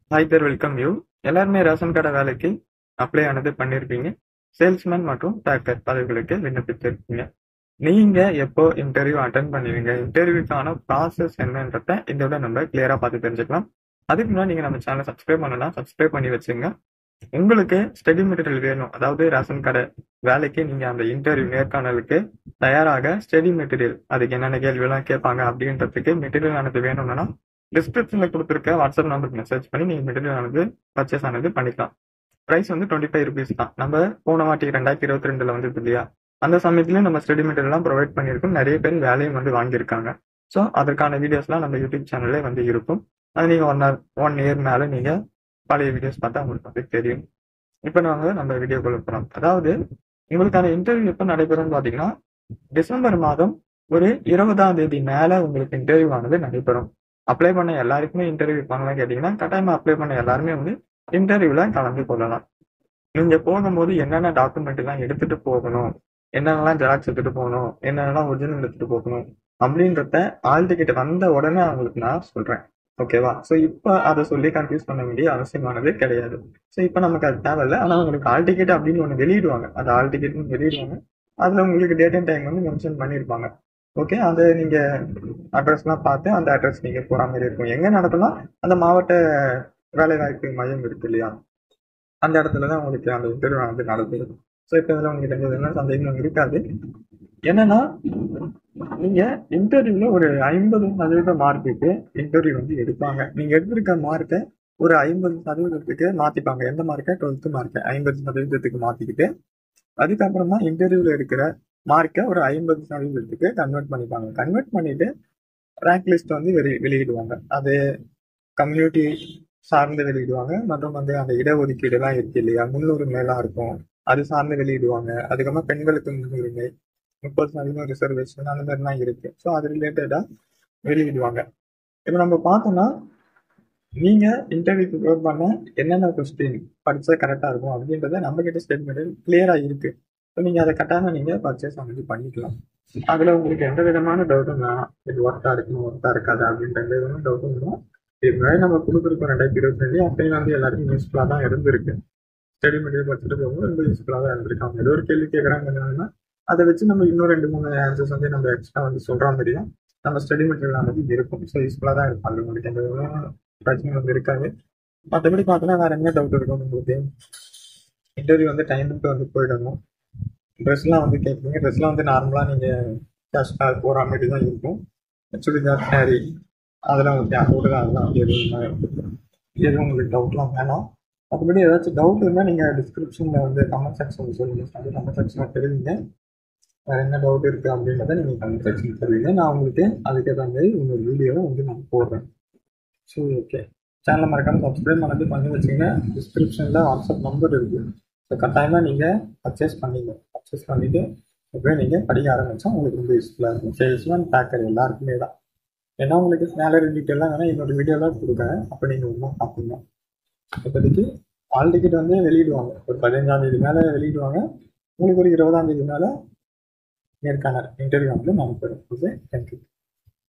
hi பேர் welcome you எல்லாருமே ration கடை வேலைக்கு அப்ளை ஆனது பண்ணியிருப்பீங்க சேல்ஸ்மேன் மற்றும் பேக்கர் பதவிகளுக்கு விண்ணப்பித்திருப்பீங்க நீங்க எப்போ இன்டர்வியூ அட்டன் பண்ணுவீங்க இன்டர்வியூக்கான ப்ராசஸ் என்னன்றத இதோட நம்ம கிளியரா பார்த்து தெரிஞ்சுக்கலாம் அதுக்கு முன்னாடி நீங்க நம்ம சேனலை சப்ஸ்கிரைப் பண்ணலாம் சப்ஸ்கிரைப் பண்ணி வச்சுங்க உங்களுக்கு ஸ்டடி மெட்டீரியல் வேணும் அதாவது ரேஷன் கடை வேலைக்கு நீங்க அந்த இன்டர்வியூ நேர்காணலுக்கு தயாராக ஸ்டடி மெட்டீரியல் அதுக்கு என்னென்ன கேள்வியெல்லாம் கேட்பாங்க அப்படின்றதுக்கு மெட்டீரியல் ஆனது வேணும்னா டிஸ்கிரிப்ஷன்ல கொடுத்துருக்க வாட்ஸ்அப் நம்பருக்கு மெசேஜ் பண்ணி நீங்க மெட்டீரியல் ஆனது பர்ச்சேஸ் ஆனது பண்ணிக்கலாம் ப்ரைஸ் வந்து டுவெண்ட்டி ஃபைவ் ருபீஸ் தான் நம்ம போன வாட்டி ரெண்டாயிரத்தி இருபத்தி ரெண்டுல வந்து இல்லையா அந்த சமயத்துலயும் நம்ம ஸ்டடி மெட்டீரியல்லாம் ப்ரொவைட் பண்ணியிருக்கோம் நிறைய பேர் வேலையும் வந்து வாங்கியிருக்காங்க ஸோ அதற்கான வீடியோஸ்லாம் நம்ம யூடியூப் சேனல்லே வந்து இருக்கும் அது நீங்க ஒன் ஒன் இயர் மேல நீங்க பழைய வீடியோஸ் பார்த்தா உங்களுக்கு வந்து தெரியும் இப்போ நாங்க நம்ம வீடியோக்குள்ள போறோம் அதாவது உங்களுக்கான இன்டர்வியூ எப்போ நடைபெறும்னு பாத்தீங்கன்னா டிசம்பர் மாதம் ஒரு இருபதாம் தேதி மேல உங்களுக்கு இன்டர்வியூ ஆனது நடைபெறும் அப்ளை பண்ண எல்லாருக்குமே இன்டர்வியூ இருப்பாங்களா கேட்டீங்கன்னா கட்டாயமா அப்ளை பண்ண எல்லாருமே வந்து இன்டர்வியூல கலந்து கொள்ளலாம் நீங்க போகும்போது என்னென்ன டாக்குமெண்ட் எல்லாம் எடுத்துட்டு போகணும் என்னென்னலாம் ஜெராக்ஸ் எடுத்துட்டு போகணும் என்னென்னலாம் ஒரிஜினல் எடுத்துட்டு போகணும் அப்படின்றத ஆல் டிக்கெட் வந்த உடனே அவங்களுக்கு நான் சொல்றேன் ஓகேவா ஸோ இப்போ அதை சொல்லி கன்ஃபியூஸ் பண்ண வேண்டிய அவசியமானது கிடையாது ஸோ இப்போ நமக்கு அது தேவையில்ல ஆனால் உங்களுக்கு ஆல் டிக்கெட் அப்படின்னு ஒன்று வெளியிடுவாங்க அது ஆல் டிக்கெட்னு வெளியிடுவாங்க அதில் உங்களுக்கு டேட் அண்ட் டைம் வந்து மென்ஷன் பண்ணியிருப்பாங்க ஓகே அதை நீங்க அட்ரஸ்லாம் பார்த்து அந்த அட்ரஸ் நீங்க போற மாதிரி இருக்கும் எங்க நடக்கும்னா அந்த மாவட்ட வேலைவாய்ப்பு மையம் இருக்கு இல்லையா அந்த இடத்துல தான் உங்களுக்கு அந்த இன்டர்வியூ வந்து நடக்குது ஸோ இப்போ இதில் உங்களுக்கு எந்த என்ன சந்தேகம் இருக்காது என்னன்னா நீங்க இன்டர்வியூல ஒரு ஐம்பது சதவீத மார்க்குக்கு இன்டர்வியூ வந்து எடுப்பாங்க நீங்க எடுத்திருக்க மார்க்கை ஒரு ஐம்பது சதவீதத்துக்கு மாத்திப்பாங்க எந்த மார்க்கை டுவெல்த் மார்க்கை ஐம்பது சதவீதத்துக்கு மாத்திக்கிட்டு அதுக்கப்புறமா இன்டர்வியூல இருக்கிற மார்க்கை ஒரு ஐம்பது சதவீதத்துக்கு கன்வெர்ட் பண்ணிப்பாங்க கன்வெர்ட் பண்ணிட்டு ரேங்க் லிஸ்ட் வந்து வெளி வெளியிடுவாங்க அது கம்யூனிட்டி சார்ந்து வெளியிடுவாங்க மற்றும் வந்து அந்த இடஒதுக்கீடுலாம் இருக்கு இல்லையா முன்னுரிமைலாம் இருக்கும் அது சார்ந்து வெளியிடுவாங்க அதுக்கப்புறமா பெண்களுக்கு முன்னுரிமை முப்பது சதவீதம் ரிசர்வேஷன் அந்த மாதிரிலாம் இருக்கு ஸோ அது ரிலேட்டடா வெளியிடுவாங்க இப்போ நம்ம பார்த்தோம்னா நீங்க இன்டர்வியூ ப்ரிப்பேர் பண்ண என்னென்ன கொஸ்டின் படிச்சா கரெக்டா இருக்கும் அப்படின்றத நம்ம கிட்ட ஸ்டேட்மெண்ட் கிளியரா இருக்கு ஸோ நீங்கள் அதை கட்டாமல் நீங்கள் பர்ச்சேஸ் வந்து பண்ணிக்கலாம் அதில் உங்களுக்கு எந்த விதமான டவுட்டும் வேணாம் இது ஒர்த்தாக இருக்கணும் ஒர்த்தாக இருக்காது அப்படின்ற எந்த விதமான டவுட்டும் வேணும் இது முன்னாடி நம்ம கொடுத்துருக்கோம் ரெண்டாயிரத்தி இருபத்தி ரெண்டு அப்பயும் வந்து எல்லாருக்கும் யூஸ்ஃபுல்லாக தான் இருந்திருக்கு ஸ்டடி மெட்டீரியல் படிச்சுட்டு போகும்போது ரொம்ப யூஸ்ஃபுல்லாக தான் இருந்திருக்காங்க ஏதோ ஒரு கேள்வி கேட்குறாங்க என்னன்னா அதை வச்சு நம்ம இன்னும் ரெண்டு மூணு ஆன்சர்ஸ் வந்து நம்ம எக்ஸ்ட்ரா வந்து சொல்கிற மாதிரியும் நம்ம ஸ்டடி மெட்டீரியல் வந்து இருக்கும் ஸோ யூஸ்ஃபுல்லாக தான் இருக்கும் அது உங்களுக்கு எந்த விதமான பிரச்சனை வந்து இருக்காது மற்றபடி பார்த்தோன்னா வேற என்ன டவுட் இருக்கும் உங்களுக்கு இன்டர்வியூ வந்து டைமுக்கு வந்து போயிடணும் ட்ரெஸ்லாம் வந்து கேட்பீங்க ட்ரெஸ்லாம் வந்து நார்மலாக நீங்கள் கேஷ்காக போகிற மாதிரி தான் இருக்கும் சுடிதார் சாரி அதெல்லாம் ஓகே அதோட தான் அதெல்லாம் வந்து எதுவும் எதுவும் உங்களுக்கு டவுட்லாம் வேணாம் மற்றபடி ஏதாச்சும் டவுட் இருந்தால் நீங்கள் டிஸ்கிரிப்ஷனில் வந்து கமெண்ட் செக்ஷனில் சொல்லுங்கள் அது கமெண்ட் செக்ஷனில் தெரிவிங்க வேறு என்ன டவுட் இருக்குது அப்படின்றத நீங்கள் கமெண்ட் செக்ஷனில் தெரிவிங்க நான் உங்களுக்கு அதுக்கேற்ற மாதிரி உங்கள் வீடியோவை வந்து நான் போடுறேன் ஸோ ஓகே சேனலை மறக்காமல் சப்ஸ்கிரைப் பண்ணது பண்ணி வச்சுங்க டிஸ்கிரிப்ஷனில் வாட்ஸ்அப் நம்பர் இருக்குது ஸோ கட்டாயமாக நீங்கள் பர்ச்சேஸ் பண்ணிங்க பர்ச்சேஸ் பண்ணிவிட்டு அப்படியே நீங்கள் படிக்க ஆரம்பித்தா உங்களுக்கு ரொம்ப யூஸ்ஃபுல்லாக இருக்கும் சேல்ஸ்மேன் பேக்கர் எல்லாருக்குமே தான் ஏன்னா உங்களுக்கு சேலரி டீட்டெயிலாம் வேணால் என்னோட வீடியோலாம் கொடுக்குறேன் அப்போ நீங்கள் ஒன்றும் பார்க்கணும் இப்போதைக்கு ஆல் டிக்கெட் வந்து வெளியிடுவாங்க ஒரு பதினஞ்சாம் தேதி மேலே வெளியிடுவாங்க உங்களுக்கு ஒரு இருபதாம் தேதி மேலே நேர்காணல் இன்டர்வியூ வந்து நமக்கு ஓகே தேங்க்யூ